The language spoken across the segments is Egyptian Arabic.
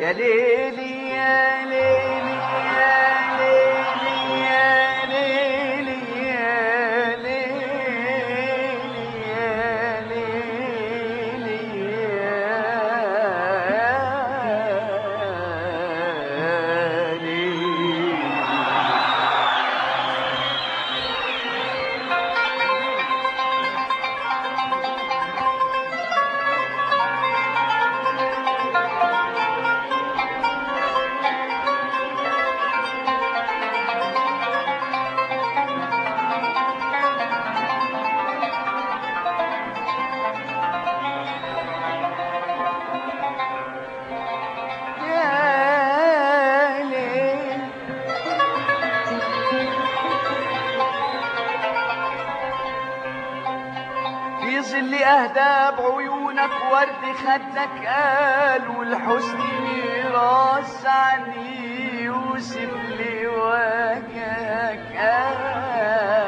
يا ليلي يا ليلي يا ليلي يا ليلي يا ليلي يا ليلي يا ليلي يا ليل في ظل أهداب عيونك ورد خدك قال والحزن ميراث عن يوسف لوجهك قال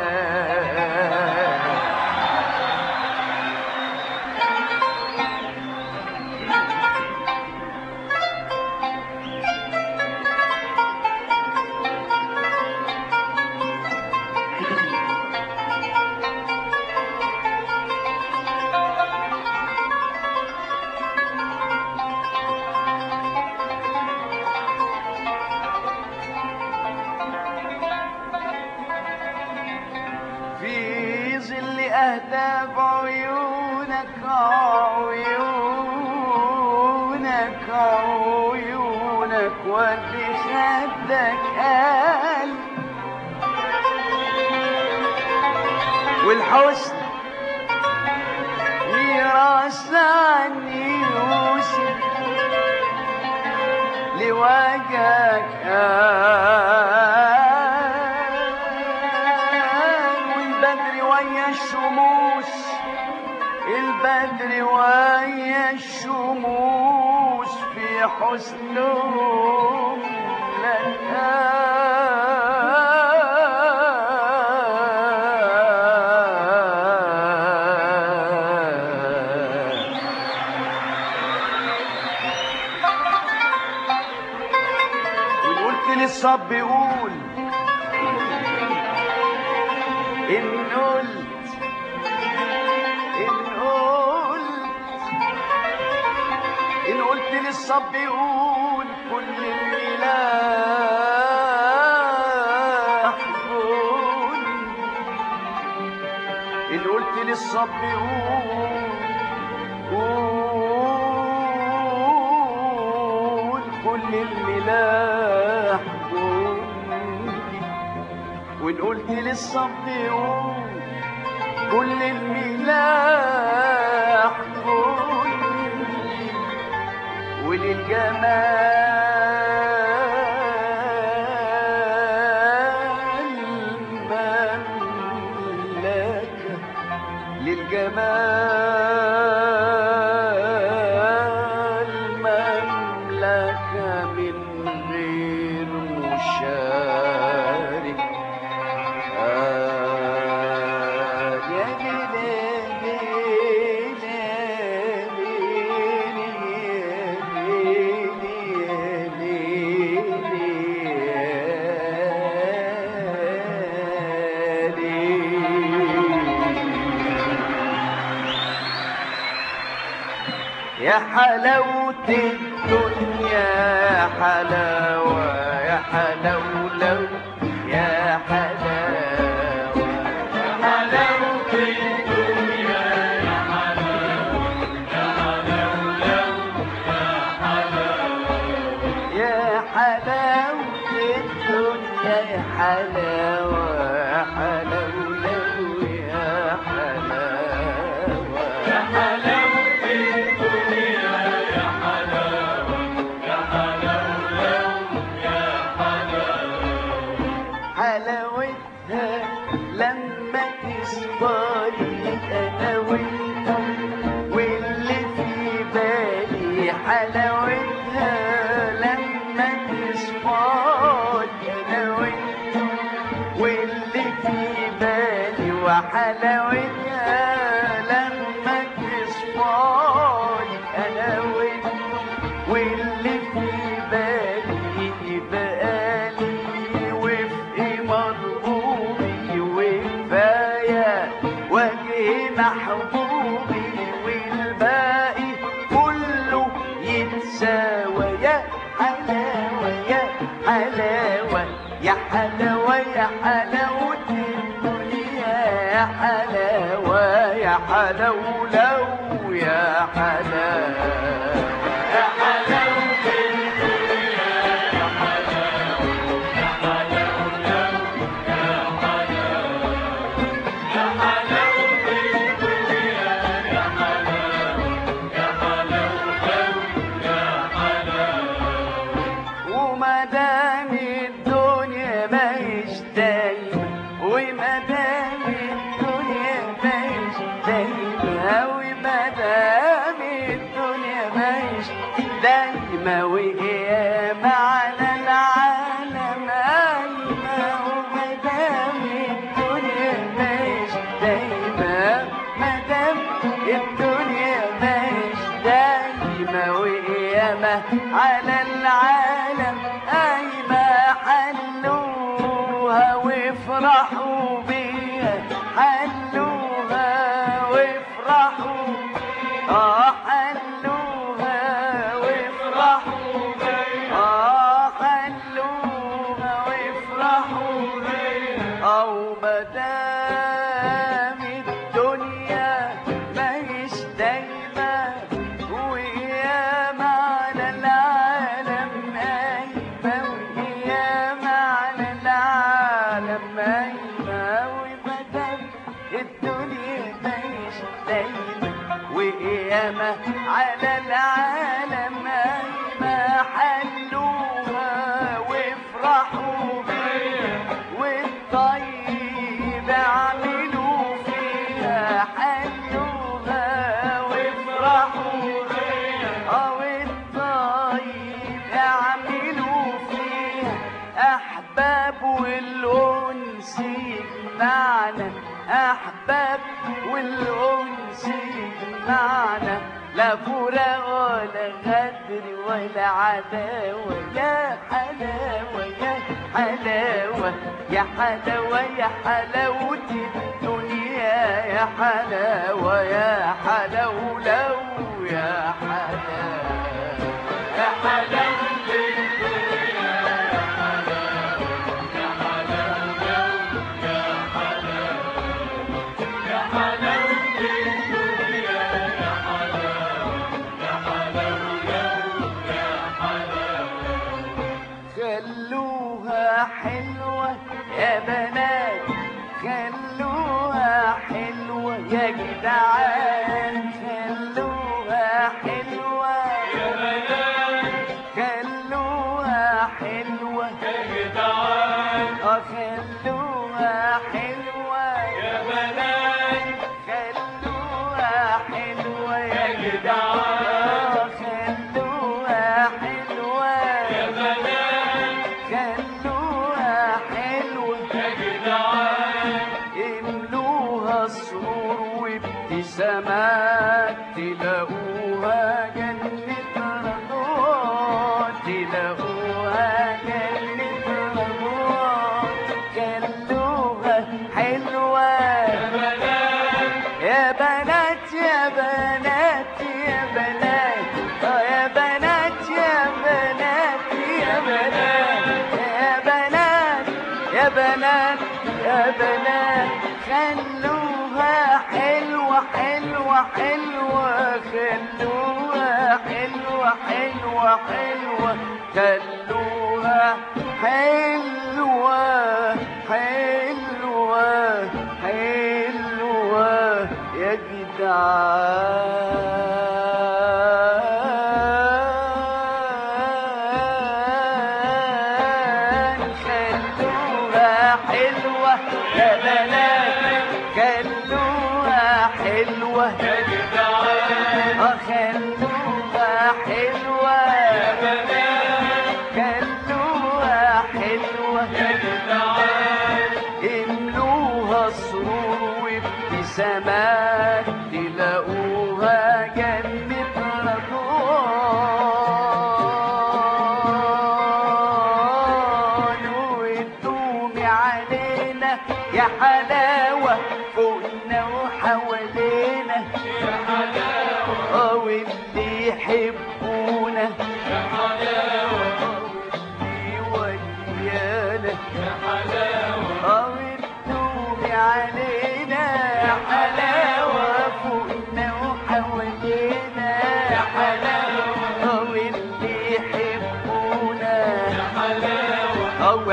في ظل أهداب عيونك عيونك عيونك ودي خدك قال والحسن ميراث عن يوسف لوجهك قال والبدر ويا الشموس البدر ويا الشموس في حسنهم لك وقلت للصب يقول إن قلت إن قلت إن قلت للصب يقول كل الملاح قول إن قلت للصب يقول قول كل الملاح جندي وإن قلت للصب يقول كل الملاح جندي وللجمال مملكة للجمال مملكة من غير مشارك آه يا يا حلاوة الدنيا يا حلاوة يا حلاولو يا حلاوة يا حلاوة الدنيا يا يا حلاوة الدنيا يا حلاوة يا حلاولو يا حلاوة يا حلاوة الدنيا يا حلاوة يا حلاولو يا حلاوة حلاوتها لما تصطادي انا وانت واللي في بالي حلاوتها لما تصطادي انا وانت واللي في بالي وحلاوتها لما تصطادي انا وانت واللي يا حلاوة يا حلاوة الدنيا يا حلاوة يا حلاولو يا حلاوة يا حلاوة وما دام الدنيا ماهيش دايما وما دام الدنيا ماهيش دايما وما دام الدنيا ماهيش دايما وقيامة على العالم قايمة وما دام الدنيا ماهيش دايما ما دام الدنيا ماهيش دايما وقيامة على العالم قايمة حلوها وافرحوا بيها حلوها وافرحوا اه حلوها وافرحوا بيها اه حلوها وافرحوا بيها او مدام الدنيا ماهيش دايما وقيامة على العالم قايمة وقيامة على العالم قايمة ومدام الدنيا ماهيش دايما وقيامة على العالم قايمة حلوها وافرحوا بيها والطيب اعملوا فيها حلوها وافرحوا بيها اه والطيب اعملوا فيها احباب والانس يجمعنا احباب والانس يجمعنا لا فراق ولا غدر ولا عداوة يا حلاوة يا حلاوة يا حلاوة يا حلاوة الدنيا يا حلاوة يا حلاولو يا حلاوة يا حلاوة خلوها حلوة يا بنات خلوها حلوة يا جدعان خلوها حلوة يا بنات خلوها حلوة يا جدعان اه خلوها حلوة يا بنات خلوها حلوة يا جدعان خلوها حلوة يا بنات خلوها حلوة يا جدعان املوها سرور وابتسامات تلاقوها جنة رضوان تلاقوها جنة رضوان خلوها حلوة يا بنات يا بنات يا بنات آه يا بنات يا بنات يا بنات يا بنات يا بنات يا بنات خلوها حلوة حلوة حلوة خلوها حلوة حلوة حلوة خلوها حلوة حلوة حلوة يا جدعان خلوها حلوة يا بنات خلوها حلوة يا جدعان خلوها حلوة يا بنات خلوها حلوة يا جدعان املوها سرور وابتسامات تلاقوها جنة رضوان وتدومي علينا يا حلاوة فوقنا وحوالينا يا حلاوة واللي يحبونا يا حلاوة واللي ويانا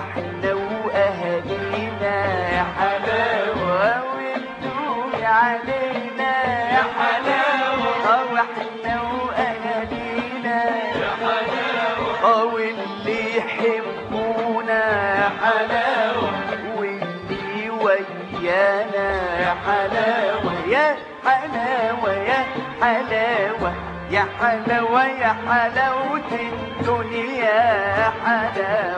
واحنا واهالينا يا حلاوة والدنيا علينا يا حلاوة واحنا واهالينا يا حلاوة اه واللي يحبونا يا حلاوة واللي ويانا يا حلاوة يا حلاوة يا حلاوة يا حلاوة يا حلاوة الدنيا يا حلاوة